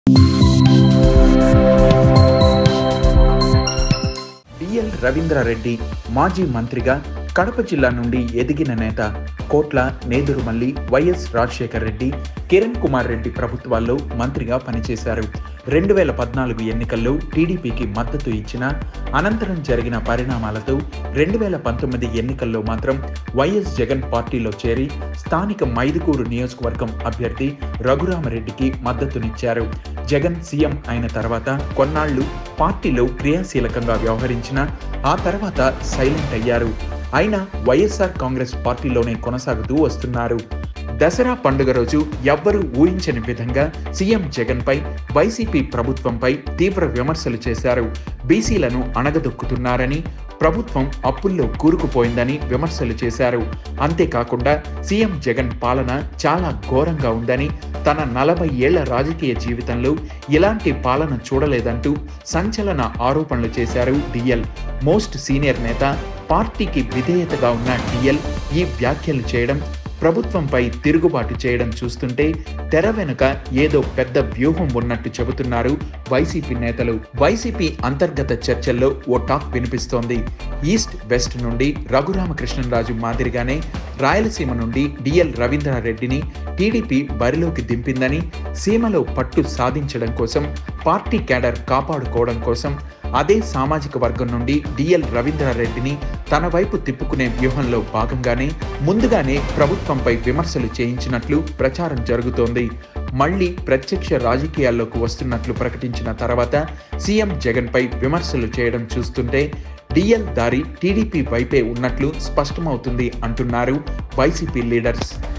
DL Ravindra Reddy మాజీ మంత్రిగా కడప జిల్లా నుండి ఎదిగిన నేత కోట్ల నేదురుమల్లి వైఎస్ రాజశేఖర్ రెడ్డి కిరణ్ కుమార్ రెడ్డి ప్రభుత్వాల్లో మంత్రిగా పనిచేశారు రెండు వేల పద్నాలుగు ఎన్నికల్లో టీడీపీకి మద్దతు ఇచ్చిన అనంతరం జరిగిన పరిణామాలతో రెండు వేల పంతొమ్మిది ఎన్నికల్లో మాత్రం వైఎస్ జగన్ పార్టీలో చేరి స్థానిక మైదుకూరు నియోజకవర్గం అభ్యర్థి రఘురామరెడ్డికి మద్దతునిచ్చారు జగన్ సీఎం అయిన తర్వాత కొన్నాళ్లు పార్టీలో క్రియాశీలకంగా వ్యవహరించిన ఆ తర్వాత సైలెంట్ అయ్యారు అయినా వైఎస్ఆర్ కాంగ్రెస్ పార్టీలోనే కొనసాగుతూ వస్తున్నారు దసరా పండుగ రోజు ఎవ్వరూ ఊహించని విధంగా సీఎం జగన్ పై వైసీపీ ప్రభుత్వంపై తీవ్ర విమర్శలు చేశారు బీసీలను అణగదొక్కుతున్నారని ప్రభుత్వం అప్పుల్లో కూరుకుపోయిందని విమర్శలు చేశారు అంతేకాకుండా సీఎం జగన్ పాలన చాలా ఘోరంగా ఉందని తన నలభై ఏళ్ల రాజకీయ జీవితంలో ఇలాంటి పాలన చూడలేదంటూ సంచలన ఆరోపణలు చేశారు డిఎల్ మోస్ట్ సీనియర్ నేత పార్టీకి విధేయతగా ఉన్న డిఎల్ ఈ వ్యాఖ్యలు చేయడం ప్రభుత్వంపై తిరుగుబాటు చేయడం చూస్తుంటే తెర వెనుక ఏదో పెద్ద వ్యూహం ఉన్నట్టు చెబుతున్నారు వైసీపీ నేతలు వైసీపీ అంతర్గత చర్చల్లో ఓ టాక్ వినిపిస్తోంది ఈస్ట్ వెస్ట్ నుండి రఘురామకృష్ణరాజు మాదిరిగానే రాయలసీమ నుండి డిఎల్ రవీంద్రారెడ్డిని టీడీపీ బరిలోకి దింపిందని సీమలో పట్టు సాధించడం కోసం పార్టీ క్యాడర్ కాపాడుకోవడం కోసం అదే సామాజిక వర్గం నుండి డిఎల్ రవీంద్రారెడ్డిని తన వైపు తిప్పుకునే వ్యూహంలో భాగంగానే ముందుగానే ప్రభుత్వంపై విమర్శలు చేయించినట్లు ప్రచారం జరుగుతోంది మళ్లీ ప్రత్యక్ష రాజకీయాల్లోకి వస్తున్నట్లు ప్రకటించిన తర్వాత సీఎం జగన్పై విమర్శలు చేయడం చూస్తుంటే డిఎల్ దారి టీడీపీ వైపే ఉన్నట్లు స్పష్టమవుతుంది అంటున్నారు వైసీపీ లీడర్స్